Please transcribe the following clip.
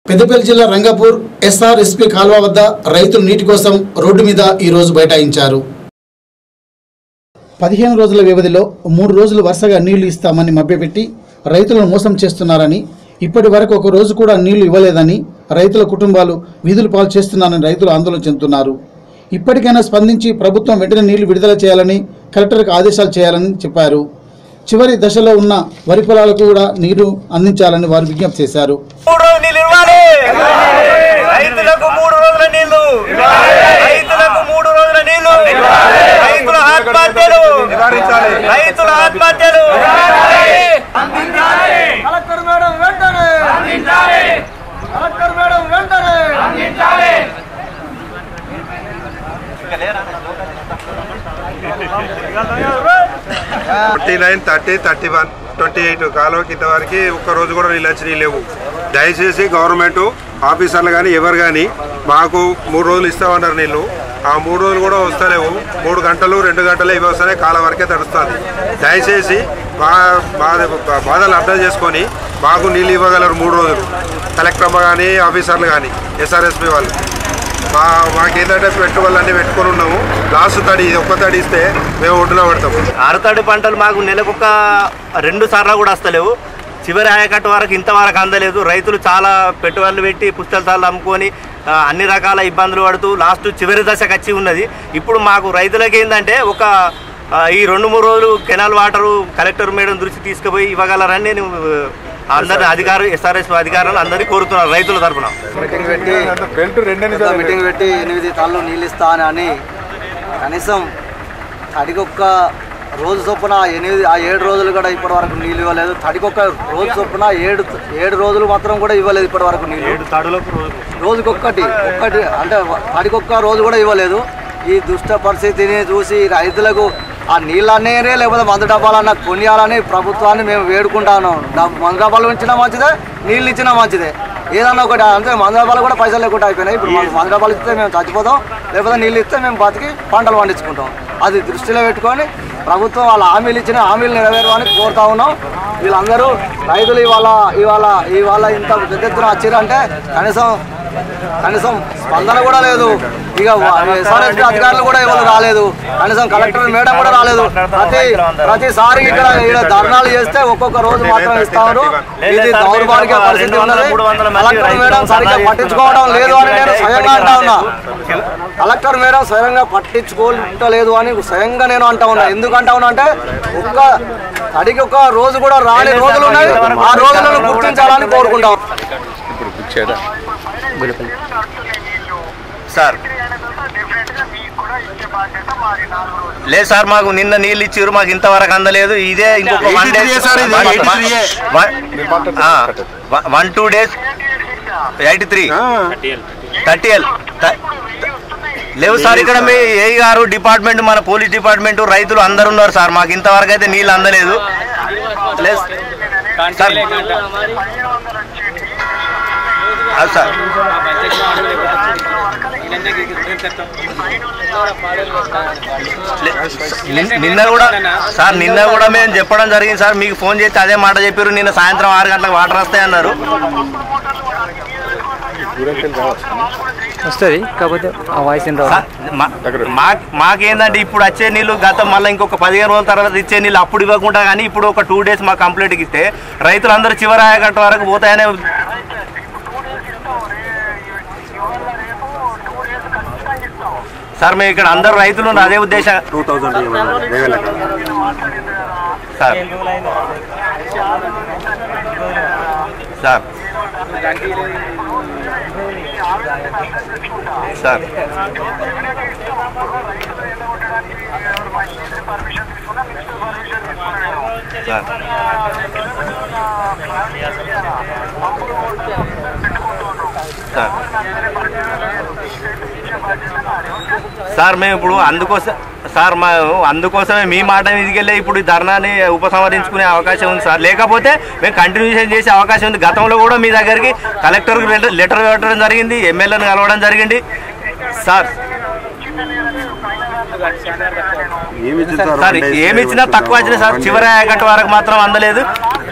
పెద్దపల్లి జిల్లా రంగాపూర్ ఎస్ఆర్ఎస్పీ కాల్వ వద్ద రైతులు నీటి కోసం రోడ్డు మీద ఈ రోజు బైఠాయించారు పదిహేను రోజుల వ్యవధిలో మూడు రోజులు వరుసగా నీళ్లు ఇస్తామని మభ్యపెట్టి రైతులను మోసం చేస్తున్నారని ఇప్పటి వరకు ఒక రోజు కూడా నీళ్లు ఇవ్వలేదని రైతుల కుటుంబాలు వీధులు పాలు చేస్తున్నారని రైతులు ఆందోళన చెందుతున్నారు ఇప్పటికైనా స్పందించి ప్రభుత్వం వెంటనే నీళ్లు విడుదల చేయాలని కలెక్టర్కు ఆదేశాలు చేయాలని చెప్పారు చివరి దశలో ఉన్న వరి పొలాలకు కూడా నీరు అందించాలని వారు విజ్ఞప్తి చేశారు మూడు రోజులు నీళ్ళు ఇవ్వాలి రైతులకు మూడు రోజుల నీళ్లు రైతులకు మూడు రోజుల నీళ్లు రైతుల ఆత్మహత్యలు రైతుల ఆత్మహత్యలు కలెక్టర్ మేడం వెంటనే కలెక్టర్ మేడం వెంటనే twenty nine thirty thirty one twenty eight కాలువకి ఇంతవరకు ఒక్క రోజు కూడా నీళ్ళు వచ్చినాయి లేవు దయచేసి గవర్నమెంట్ ఆఫీసర్లు కానీ ఎవరు కానీ మాకు మూడు రోజులు ఇస్తామన్నారు నీళ్ళు ఆ మూడు రోజులు కూడా వస్తలేవు మూడు గంటలు రెండు గంటలు ఇవి వస్తాయి కాలం వరకే తడుస్తుంది దయచేసి మా మా బాధలు అర్థం చేసుకొని మాకు నీళ్ళు ఇవ్వగలరు మూడు రోజులు కలెక్టర్ అమ్మ కానీ ఆఫీసర్లు కానీ ఎస్ఆర్ఎస్పీ వాళ్ళు మా మాకేంటంటే పెట్టుబడులన్నీ పెట్టుకొని ఉన్నాము లాస్ట్ తడి ఒక్క తడి ఇస్తే మేము ఒడ్డున పడతాము అరతడి పంటలు మాకు నెలకొక రెండు సార్లు కూడా వస్తలేవు చివరి ఆయకట్టు వరకు ఇంతవరకు అందలేదు రైతులు చాలా పెట్టుబడులు పెట్టి పుస్తకాలు అమ్ముకొని ఆ, అన్ని రకాల ఇబ్బందులు పడుతూ లాస్ట్ చివరి దశకు వచ్చి ఉన్నది ఇప్పుడు మాకు రైతులకి ఏంటంటే ఒక ఆ, ఈ రెండు మూడు రోజులు కెనాల్ వాటరు కలెక్టర్ మేడం దృష్టి తీసుకుపోయి ఇవ్వగలరని నేను అందరి అధికారు ఎస్ఆర్ఎస్ అధికారులు అందరినీ కోరుతున్నారు రైతుల తరఫున మీటింగ్ పెట్టి పెద్ద మీటింగ్ పెట్టి ఎనిమిది తాళ్ళు నీళ్ళు ఇస్తా అని అని కనీసం తడికొక్క రోజు చొప్పున ఎనిమిది ఆ ఏడు రోజులు కూడా ఇప్పటి వరకు నీళ్ళు ఇవ్వలేదు తడికొక్క రోజు చొప్పున ఏడు ఏడు రోజులు మాత్రం కూడా ఇవ్వలేదు ఇప్పటి వరకు నీళ్ళు ఏడు తడులకు రోజు రోజుకొక్కటి ఒక్కటి అంటే తడికొక్క రోజు కూడా ఇవ్వలేదు ఈ దుష్ట పరిస్థితిని చూసి రైతులకు ఆ నీళ్ళనే లేకపోతే మందు డబ్బాలన్నా కొనియాలని ప్రభుత్వాన్ని మేము వేడుకుంటాను డబ్- మందు డబ్బాలు ఇచ్చినా మంచిదే నీళ్ళు ఇచ్చినా మంచిదే ఏదన్నా ఒకటి అంటే మందు డబ్బాలు కూడా పైసలు లేకుండా అయిపోయినాయి ఇప్పుడు మాకు మందు డబ్బాలు ఇస్తే మేము చచ్చిపోతాం లేకపోతే నీళ్ళు ఇస్తే మేము బతికి పంటలు పండించుకుంటాం అది దృష్టిలో పెట్టుకొని ప్రభుత్వం వాళ్ళ హామీలు ఇచ్చిన హామీలు నెరవేరమని కోరుతా ఉన్నాం వీళ్ళందరూ రైతులు ఇవాళ ఇవాళ ఇవాళ ఇంత పెద్ద ఎత్తున వచ్చిరంటే కనీసం కనీసం స్పందన కూడా లేదు ఇక ఎస్ఆర్ఎస్పీ అధికారులు కూడా ఎవరు రాలేదు కనీసం కలెక్టర్ మేడం కూడా రాలేదు ప్రతి ప్రతిసారి ఇక్కడ ఇక్కడ ధర్నాలు చేస్తే ఒక్కొక్క రోజు మాత్రం ఇస్తారు ఇది దౌర్భాగ్య పరిస్థితి ఉన్నది కలెక్టర్ మేడం సరిగ్గా పట్టించుకోవడం లేదు అని నేను స్వయంగా అంటా ఉన్నా కలెక్టర్ మేడం స్వయంగా పట్టించుకోలేదు అని స్వయంగా నేను అంటా ఉన్నా ఎందుకు అంటా ఉన్నా అంటే ఒక్క అడిగి ఒక రోజు కూడా రాని రోజులు ఉన్నాయి ఆ రోజులను గుర్తించాలని కోరుకుంటాం సార్ లేదు సార్ మాకు నిన్న నీళ్ళు ఇచ్చారు మాకు ఇంతవరకు అందలేదు ఇదే ఇంకొక వన్ డే 83 సార్ ఇది, 83 one two days eighty three thirty L లేవు సార్ ఇక్కడ మీ ఏ గారు డిపార్ట్మెంట్ మన పోలీస్ డిపార్ట్మెంట్ రైతులు అందరు ఉన్నారు సార్ మాకు ఇంతవరకు అయితే నీళ్ళు అందలేదు లేదు సార్ అది సార్ నిన్న- నిన్న కూడా సార్ నిన్న కూడా మేము చెప్పడం జరిగింది సార్ మీకు ఫోన్ చేస్తే అదే మాట చెప్పారు నిన్న సాయంత్రం ఆరు గంటలకు వాటర్ వస్తాయి అన్నారు వస్తుంది కాకపోతే ఆ వాయిస్ ఏం రాదు సార్, మా- మా- మాకేందంటే ఇప్పుడు వచ్చే నీళ్ళు గతం మళ్ళీ ఇంకొక పదిహేను రోజుల తర్వాత ఇచ్చే నీళ్ళు అప్పుడు ఇవ్వకుండా కానీ ఇప్పుడు ఒక టూ డేస్ మా కంప్లీట్కి ఇస్తే రైతులందరూ చివరి ఆయకట్ట వరకు పోతాయనే సార్ మేము ఇక్కడ అందరు రైతులు ఉన్నారు, అదే ఉద్దేశం two thousand sir sir sir sir sir sir మేము ఇప్పుడు అందుకోసం సార్ మా అందుకోసమే మీ మాట మీదకెళ్ళి ఇప్పుడు ఈ ధర్నాన్ని ఉపసంహరించుకునే అవకాశం ఉంది సార్ లేకపోతే మేము కంటిన్యూషన్ చేసే అవకాశం ఉంది గతంలో కూడా మీ దగ్గరికి కలెక్టర్కి లెటర్ లెటర్ పెట్టడం జరిగింది ఎమ్మెల్యేని కలవడం జరిగింది సార్ సార్ ఏమి ఇచ్చినా తక్కువ వచ్చినాయి సార్ చివరి ఆయకట్టు వరకు మాత్రం అందలేదు